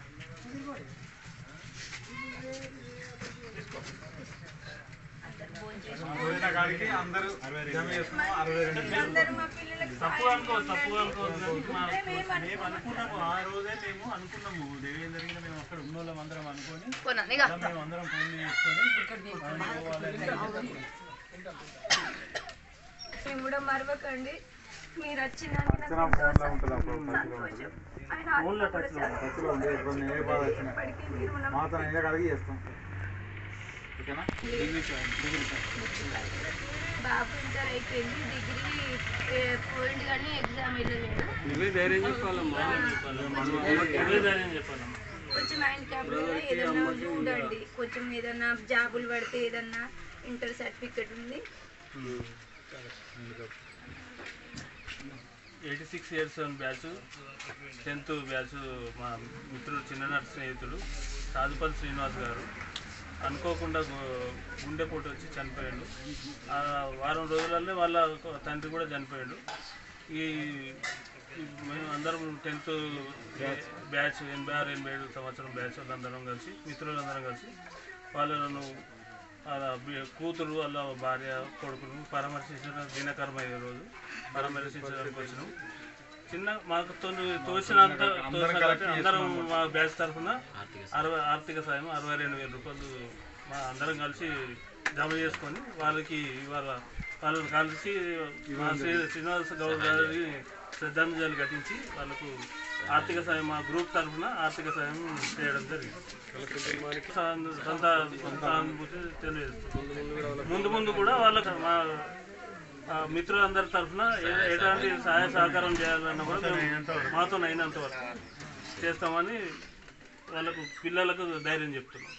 M: పోయిన కాడికి అందరూ జమ చేస్తున్నాం అరవై రెండు
B: తప్పు అనుకో తప్పు అనుకోవద్దు మేము అనుకున్నాము ఆ రోజే మేము అనుకున్నాము దేవేందర్ గిన మేము అక్కడ ఉన్న వాళ్ళం అందరం అనుకొని అలా మేము అందరం ఫోన్ చేసుకొని మనం పోవాలని
N: మేము కూడా మరవకండి మీరు వచ్చిందానికి నాకు ఎంతో సంతోషం. ఆయన
M: ఫోన్లో
N: ఆత్మ కూడా
M: టచ్లో
N: చాలా
M: టచ్లో ఉంది కొన్ని ఏ బాధ వచ్చినా
N: ఇప్పటికీ మీరు ఉన్న
M: మాతో అయ్యే కాడికి చేస్తాం ఓకేనా
N: బాబు ఇంటర్ అయిపోయింది డిగ్రీ ఏ, పోయింది కానీ ఎగ్జామ్ వెళ్ళలేదు
B: నువ్వే ధైర్యం చెప్పాలమ్మా నువ్వే ధైర్యం చెప్పాలమ్మా
N: కొంచెం ఆయనకి అప్పుడు ఏదన్నా చూడండి కొంచెం ఏదన్నా జాబులు పడితే ఏదన్నా ఇంటర్ సర్టిఫికెట్ ఉంది
B: eighty six years batch tenth batch మా మిత్రుడు చిన్ననాటి స్నేహితుడు సాధుపల్లి శ్రీనివాస్ గారు అనుకోకుండా గు- గుండెపోటు వచ్చి చనిపోయాడు ఆ వారం రోజులలో వాళ్ళ తండ్రి కూడా చనిపోయాడు ఈ ఈ మేము అందరం టెన్త్ బ్యాచ్ ఎనభై ఆరు ఎనభై ఏడు సంవత్సరం బ్యాచ్ వాళ్ళందరం కలిసి మిత్రులందరం కలిసి వాళ్ళను వాళ్ళ బి- కూతురు వాళ్ళ భార్య కొడుకును పరామర్శించిన దినకరమైన రోజు పరామర్శించడానికి వచ్చినాం చిన్న మాకు తోని- తోచినంత తోచినంత అందరం మా బ్యాచ్ తరఫున అరవై ఆర్థిక సాయం అరవై రెండు వేల రూపాయలు మా అందరం కలిసి జమ చేసుకొని వాళ్ళకి ఇవాళ వాళ్ళని కలిసి మా శ్రీ శ్రీనివాస గౌడ్ గారి శ్రద్ధాంజలి ఘటించి వాళ్ళకు ఆర్థిక సాయం మా గ్రూప్ తరఫున ఆర్థిక సాయం చేయడం జరిగింది సొంత సొంత అనుభూతి తెలియజేస్తుంది ముందు ముందు కూడా వాళ్ళకి మా ఆ, మిత్రులందరి తరఫున ఏ- ఎలాంటి సహాయ సహకారం చేయాలన్నా కూడా మేము మాతో అయినంత వరకు చేస్తామని వాళ్ళకు పిల్లలకు ధైర్యం చెప్తున్నాం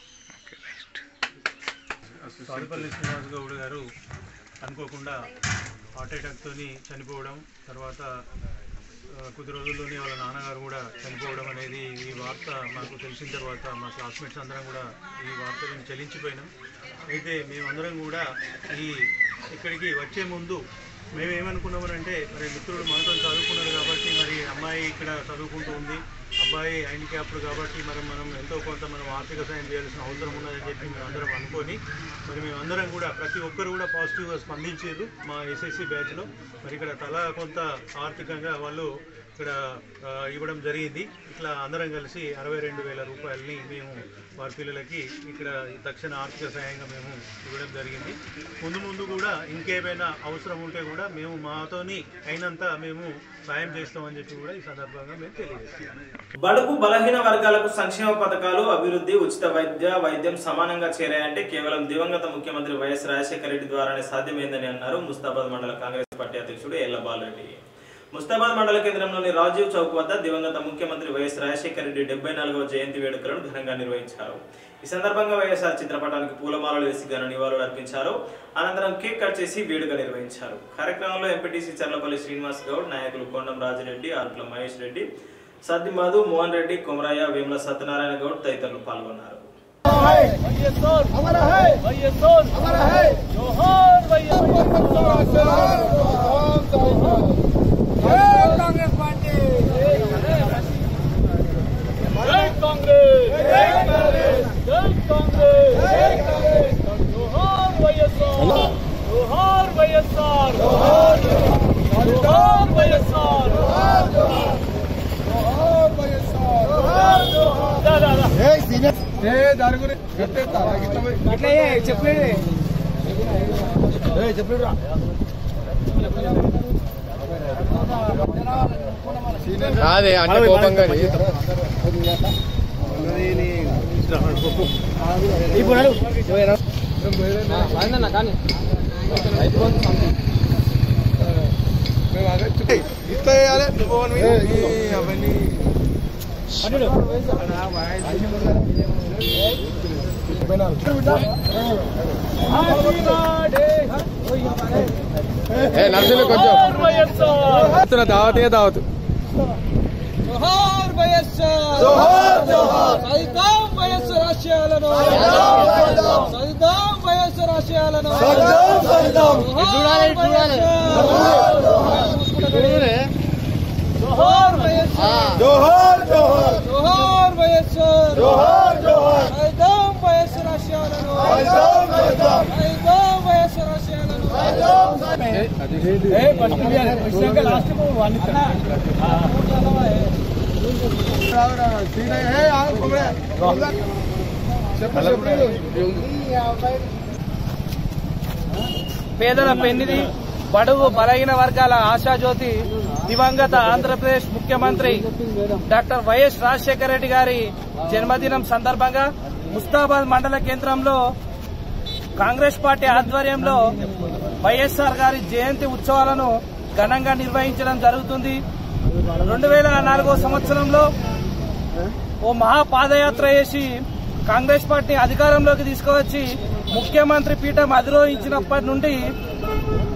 O: సారిపల్లి శ్రీనివాస్ గౌడ్ గారు అనుకోకుండా హార్ట్ అటాక్తో చనిపోవడం తర్వాత ఆ, కొద్ది రోజుల్లోనే వాళ్ళ నాన్నగారు కూడా చనిపోవడం అనేది ఈ వార్త మాకు తెలిసిన తర్వాత మా క్లాస్మేట్స్ అందరం కూడా ఈ వార్త విని చలించిపోయినాం అయితే మేమందరం కూడా ఈ ఇక్కడికి వచ్చే ముందు మేము ఏమనుకున్నామనంటే మరి మిత్రుడు మనతో చదువుకున్నాడు కాబట్టి మరి అమ్మాయి ఇక్కడ చదువుకుంటూ ఉంది అబ్బాయి హ్యాండిక్యాప్డ్ కాబట్టి మరి మనం ఎంతో కొంత మనం ఆర్థిక సాయం చేయాల్సిన అవసరం ఉన్నదని చెప్పి మేము అందరం అనుకొని మరి మేమందరం కూడా ప్రతి ఒక్కరు కూడా పాజిటివ్గా స్పందించారు మా ఎస్ఎస్సి బ్యాచ్లో మరి ఇక్కడ తలా కొంత ఆర్థికంగా వాళ్ళు ఇక్కడ ఆ, ఇవ్వడం జరిగింది ఇట్లా అందరం కలిసి అరవై రెండు వేల రూపాయలని మేము వారి పిల్లలకి ఇక్కడ తక్షణ ఆర్థిక సాయంగా మేము ఇవ్వడం జరిగింది ముందు ముందు కూడా ఇంకేమైనా అవసరం ఉంటే కూడా మేము మాతోని అయినంత మేము సాయం చేస్తామని చెప్పి కూడా ఈ సందర్భంగా మేము తెలియజేస్తున్నాం
A: బడుగు బలహీన వర్గాలకు సంక్షేమ పథకాలు అభివృద్ధి ఉచిత వైద్య వైద్యం సమానంగా చేరాయంటే కేవలం దివంగత ముఖ్యమంత్రి వైఎస్ రాజశేఖర రెడ్డి ద్వారానే సాధ్యమైందని అన్నారు ముస్తాబాద్ మండల కాంగ్రెస్ పార్టీ అధ్యక్షుడు ఎల్ల బాలరెడ్డి ముస్తాబాద్ మండల కేంద్రంలోని రాజీవ్ చౌక్ వద్ద దివంగత ముఖ్యమంత్రి వైఎస్ రాజశేఖర రెడ్డి డెబ్బై నాలుగవ జయంతి వేడుకలను ఘనంగా నిర్వహించారు ఈ సందర్భంగా వైఎస్ఆర్ చిత్రపటానికి పూలమాలలు వేసి ఘన నివాళులు అర్పించారు అనంతరం కేక్ కట్ చేసి వేడుక నిర్వహించారు కార్యక్రమంలో ఎంపీటీసీ చర్లపల్లి శ్రీనివాస్ గౌడ్ నాయకులు కొండం రాజిరెడ్డి ఆర్పుల మహేష్ రెడ్డి సద్ది మధు మోహన్ రెడ్డి కొమరయ్య వేముల సత్యనారాయణ గౌడ్ తదితరులు పాల్గొన్నారు
P: అదే అంటే కోపంగా కానీ
C: ఇట్లా వేయాలి అవన్నీ
P: ఏ నర్సులు కొంచెం దావతే దావత్
Q: జోహార్ వైఎస్ఆర్
C: జోహార్, జోహార్.
Q: సైతం వైఎస్ఆర్ ఆశయాలను సైతం వైఎస్ఆర్ ఆశయాలను
C: సైతం, సైతం.
Q: జోహార్ వైఎస్ఆర్. జోహార్ వైఎస్ఆర్
C: జోహార్ జోహార్
Q: జోహార్ వైఎస్ఆర్
C: జోహార్ జోహార్
Q: సైతం వైఎస్ఆర్ ఆశయాలను
C: సైతం, సైతం.
Q: సైతం వైఎస్ఆర్ ఆశయాలను పేదల పెన్నిది బడుగు బలహీన వర్గాల ఆశాజ్యోతి దివంగత ఆంధ్రప్రదేశ్ ముఖ్యమంత్రి డాక్టర్ వైఎస్ రాజశేఖర రెడ్డి గారి జన్మదినం సందర్భంగా ముస్తాబాద్ మండల కేంద్రంలో కాంగ్రెస్ పార్టీ ఆధ్వర్యంలో వైఎస్ఆర్ గారి జయంతి ఉత్సవాలను ఘనంగా నిర్వహించడం జరుగుతుంది రెండు వేల నాలుగో సంవత్సరంలో ఓ మహా పాదయాత్ర చేసి కాంగ్రెస్ పార్టీ అధికారంలోకి తీసుకువచ్చి ముఖ్యమంత్రి పీఠం అధిరోహించినప్పటి నుండి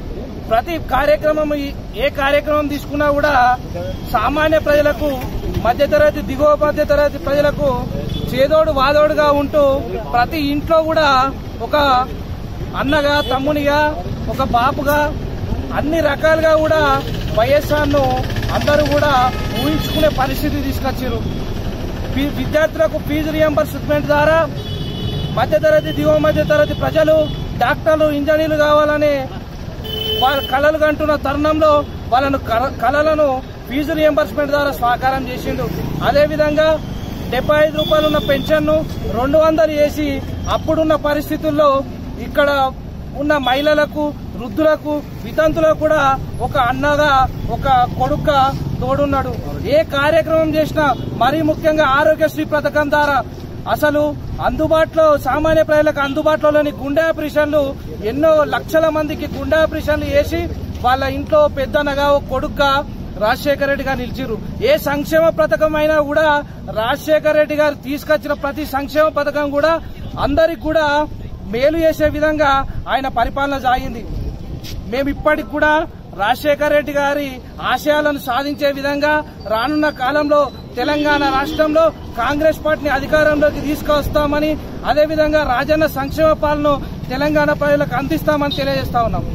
Q: ప్రతి కార్యక్రమం ఈ- ఏ కార్యక్రమం తీసుకున్నా కూడా సామాన్య ప్రజలకు మధ్యతరగతి దిగువ మధ్యతరగతి ప్రజలకు చేదోడు వాదోడుగా ఉంటూ ప్రతి ఇంట్లో కూడా ఒక అన్నగా తమ్మునిగా ఒక బాపుగా అన్ని రకాలుగా కూడా వైఎస్ఆర్ ను అందరూ కూడా ఊహించుకునే పరిస్థితి తీసుకొచ్చారు ఫీ- విద్యార్థులకు ఫీజు రియంబర్స్మెంట్ ద్వారా మధ్యతరగతి దిగువ మధ్యతరగతి ప్రజలు డాక్టర్లు ఇంజనీర్లు కావాలని వాళ్ళ కళలు కంటున్న తరుణంలో వాళ్ళను కల- కళలను ఫీజు రియంబర్స్మెంట్ ద్వారా స్వాకారం చేసిండు అదేవిధంగా డెబ్బై ఐదు రూపాయలు ఉన్న పెన్షన్ను రెండు వందలు వేసి అప్పుడున్న పరిస్థితుల్లో ఇక్కడ ఉన్న మహిళలకు వృద్ధులకు వితంతులకు కూడా ఒక అన్నగా ఒక కొడుక తోడున్నాడు ఏ కార్యక్రమం చేసినా మరీ ముఖ్యంగా ఆరోగ్యశ్రీ పథకం ద్వారా అసలు అందుబాటులో సామాన్య ప్రజలకు అందుబాటులో లేని గుండె ఆపరేషన్లు ఎన్నో లక్షల మందికి గుండె ఆపరేషన్లు చేసి వాళ్ళ ఇంట్లో పెద్దనగా ఒక కొడుగ్గా రాజశేఖర రెడ్డి గారు నిలిచిరు ఏ సంక్షేమ పథకం అయినా కూడా రాజశేఖర రెడ్డి గారు తీసుకొచ్చిన ప్రతి సంక్షేమ పథకం కూడా అందరికి కూడా మేలు చేసే విధంగా ఆయన పరిపాలన సాగింది మేము ఇప్పటికి కూడా రాజశేఖర రెడ్డి గారి ఆశయాలను సాధించే విధంగా రానున్న కాలంలో తెలంగాణ రాష్ట్రంలో కాంగ్రెస్ పార్టీని అధికారంలోకి తీసుకొస్తామని అదేవిధంగా రాజన్న సంక్షేమ పాలన తెలంగాణ ప్రజలకు అందిస్తామని తెలియజేస్తా ఉన్నాం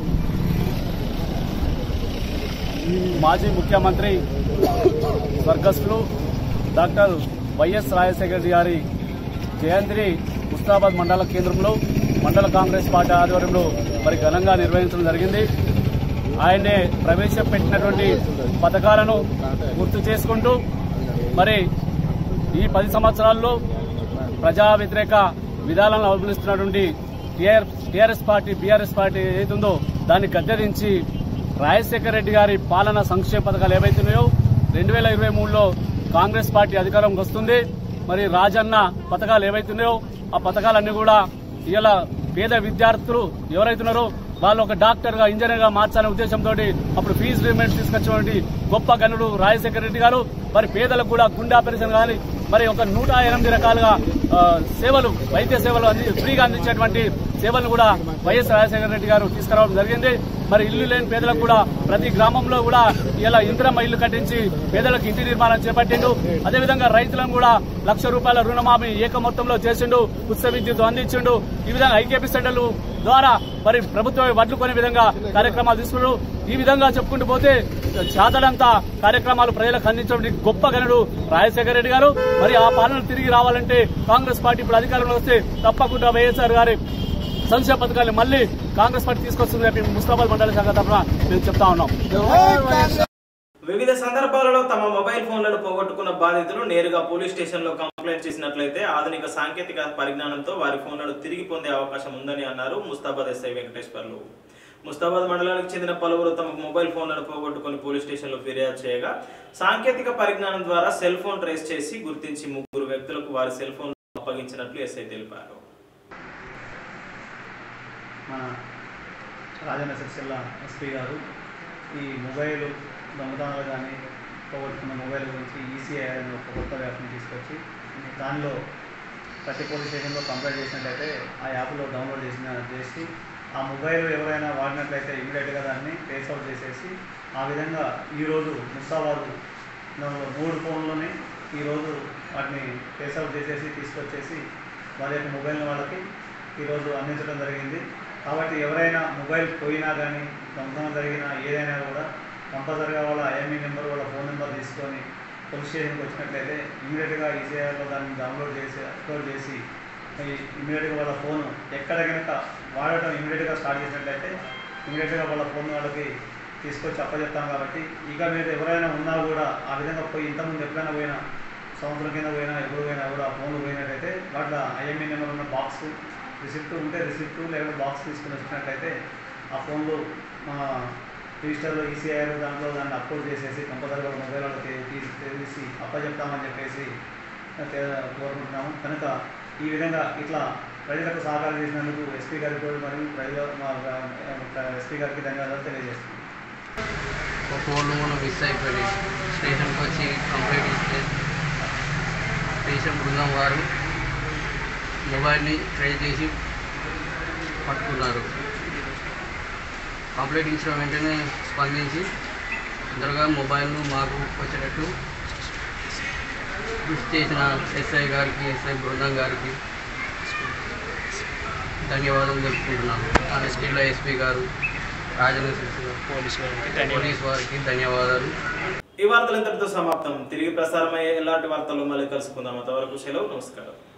R: మాజీ ముఖ్యమంత్రి స్వర్గస్థులు డాక్టర్ వైఎస్ రాజశేఖర రెడ్డి గారి జయంతిని ముస్తాబాద్ మండల కేంద్రంలో మండల కాంగ్రెస్ పార్టీ ఆధ్వర్యంలో మరి ఘనంగా నిర్వహించడం జరిగింది ఆయనే ప్రవేశపెట్టినటువంటి పథకాలను గుర్తు చేసుకుంటూ మరి ఈ పది సంవత్సరాల్లో ప్రజా వ్యతిరేక విధానాలను అవలంబిస్తున్నటువంటి టీఆర్ఎస్ పార్టీ బీఆర్ఎస్ పార్టీ ఏదైతుందో దాన్ని గద్దెదించి రాజశేఖర రెడ్డి గారి పాలన సంక్షేమ పథకాలు ఏవైతున్నాయో రెండు వేల ఇరవై మూడులో కాంగ్రెస్ పార్టీ అధికారంకి వస్తుంది మరి రాజన్న పథకాలు ఏవైతున్నాయో ఆ పథకాలన్నీ కూడా ఇలా పేద విద్యార్థులు ఎవరైతున్నారో వాళ్ళు ఒక డాక్టర్ గా ఇంజనీర్ గా మార్చాలనే ఉద్దేశంతో అప్పుడు ఫీజు రిమెంట్ తీసుకొచ్చినటువంటి గొప్ప గనుడు రాజశేఖర రెడ్డి గారు మరి పేదలకు కూడా గుండె ఆపరేషన్ కానీ మరి ఒక నూట ఎనిమిది రకాలుగా ఆ, సేవలు వైద్య సేవలు అంది ఫ్రీగా అందించేటువంటి సేవలను కూడా వైఎస్ రాజశేఖర రెడ్డి గారు తీసుకురావడం జరిగింది మరి ఇల్లు లేని పేదలకు కూడా ప్రతి గ్రామంలో కూడా ఇలా ఇందిరమ్మ ఇల్లు కట్టించి పేదలకు ఇంటి నిర్మాణం చేపట్టిండు అదేవిధంగా రైతులను కూడా లక్ష రూపాయల రుణమాఫీ ఏక మొత్తంలో చేసిండు ఉచిత విద్యుత్ అందించిండు ఈ విధంగా ఐకేపీ సెంటర్లు ద్వారా మరి ప్రభుత్వం వడ్లు కొనే విధంగా కార్యక్రమాలు తీసుకున్నారు ఈ విధంగా చెప్పుకుంటూ పోతే చాతడంతా కార్యక్రమాలు ప్రజలకు అందించడం గొప్ప గనుడు రాజశేఖర రెడ్డి గారు మరి ఆ పాలన తిరిగి రావాలంటే కాంగ్రెస్ పార్టీ ఇప్పుడు అధికారంలో వస్తే తప్పకుండా వైఎస్ఆర్ గారి సంక్షేమ పథకాలు మళ్ళీ కాంగ్రెస్ పార్టీ తీసుకొస్తుంది చెప్పి ముస్తాబాద్ మండల శాఖ తరఫున మేము చెప్తా ఉన్నాం
A: వివిధ సందర్భాలలో తమ మొబైల్ ఫోన్లను పోగొట్టుకున్న బాధితులు నేరుగా పోలీస్ స్టేషన్లో కంప్లైంట్ చేసినట్లయితే ఆధునిక సాంకేతిక పరిజ్ఞానంతో వారి ఫోన్లను తిరిగి పొందే అవకాశం ఉందని అన్నారు ముస్తాబాద్ ఎస్ఐ వెంకటేశ్వర్లు ముస్తాబాద్ మండలానికి చెందిన పలువురు తమ మొబైల్ ఫోన్లను పోగొట్టుకుని పోలీస్ స్టేషన్లో ఫిర్యాదు చేయగా సాంకేతిక పరిజ్ఞానం ద్వారా సెల్ ఫోన్ ట్రేస్ చేసి గుర్తించి ముగ్గురు వ్యక్తులకు వారి సెల్ ఫోన్ అప్పగించినట్లు ఎస్ఐ తెలిపారు
S: మన రాజన్న సిరిసిల్ల ఎస్పీ గారు ఈ మొబైల్ దొంగతనాలు కానీ పోగొట్టుకున్న మొబైల్ గురించి ఈసీఐ అనే ఒక కొత్త యాప్ని తీసుకొచ్చి దానిలో ప్రతి పోలీస్ స్టేషన్లో కంప్లైంట్ చేసినట్లయితే ఆ యాప్లో డౌన్లోడ్ చేసిన చేసి ఆ మొబైల్ ఎవరైనా వాడినట్లయితే ఇమీడియట్గా దాన్ని ట్రేస్ అవుట్ చేసేసి ఆ విధంగా ఈరోజు ముస్తాబాదు మూడు ఫోన్లోనే ఈరోజు వాటిని ట్రేస్ అవుట్ చేసేసి తీసుకొచ్చేసి వారి యొక్క మొబైల్ వాళ్ళకి ఈరోజు అందించడం జరిగింది కాబట్టి ఎవరైనా మొబైల్ పోయినా కానీ దొంగతనం జరిగినా ఏదైనా కూడా కంపల్సరీగా వాళ్ళ ఐఎంఈ నెంబర్ వాళ్ళ ఫోన్ నెంబర్ తీసుకొని పోలీస్ స్టేషన్కి వచ్చినట్లయితే ఇమీడియట్గా ఈసీఆర్లో దాన్ని డౌన్లోడ్ చేసి అప్లోడ్ చేసి ఇమీడియట్గా వాళ్ళ ఫోన్ ఎక్కడ కనుక వాడటం ఇమీడియట్గా స్టార్ట్ చేసినట్లయితే ఇమీడియట్గా వాళ్ళ ఫోన్ వాళ్ళకి తీసుకొచ్చి అప్పచెప్తాం కాబట్టి ఇక మీరు ఎవరైనా ఉన్నా కూడా ఆ విధంగా పోయి ఇంతకుముందు ఎప్పుడైనా పోయినా సంవత్సరం కింద పోయినా ఎప్పుడు పోయినా కూడా ఆ ఫోన్లు పోయినట్టయితే వాటిలో ఐఎంఈ నెంబర్ ఉన్న బాక్స్ రిసిప్ట్ ఉంటే రిసిప్ట్ లేకపోతే బాక్స్ తీసుకుని వచ్చినట్లయితే ఆ ఫోన్లు మా రిజిస్టర్లో ఈసీఐఆర్ దాంట్లో దాన్ని అప్లోడ్ చేసేసి కంపల్సరీగా మొబైల్ వాళ్ళకి తీసి తీసి అప్పచెప్తామని చెప్పేసి తే- కోరుకుంటున్నాము కనుక ఈ విధంగా ఇట్లా ప్రజలకు సహకారం చేసినందుకు ఎస్పీ గారికి కూడా మరియు ప్రజల మా ఎస్పీ గారికి ధన్యవాదాలు తెలియజేస్తున్నాం
F: ఒక ఫోన్ మనం మిస్ అయిపోయి స్టేషన్కి వచ్చి కంప్లైంట్ ఇస్తే స్టేషన్ బృందం వారు మొబైల్ని ట్రై చేసి పట్టుకున్నారు కంప్లైంట్ ఇచ్చిన వెంటనే స్పందించి తొందరగా మొబైల్ను మాకు వచ్చేటట్టు కృషి చేసిన ఎస్ఐ గారికి ఎస్ఐ బృందం గారికి ధన్యవాదాలు తెలుపుకుంటున్నాను నెక్స్ట్ జిల్లా ఎస్పీ గారు రాజన్న సిరిసిల్ల పోలీస్ వారికి పోలీస్ వారికి ధన్యవాదాలు
A: ఈ వార్తలు ఇంతటితో సమాప్తం తిరిగి ప్రసారమయ్యే ఎలాంటి వార్తలు మళ్ళీ కలుసుకుందాం అంతవరకు సెలవు నమస్కారం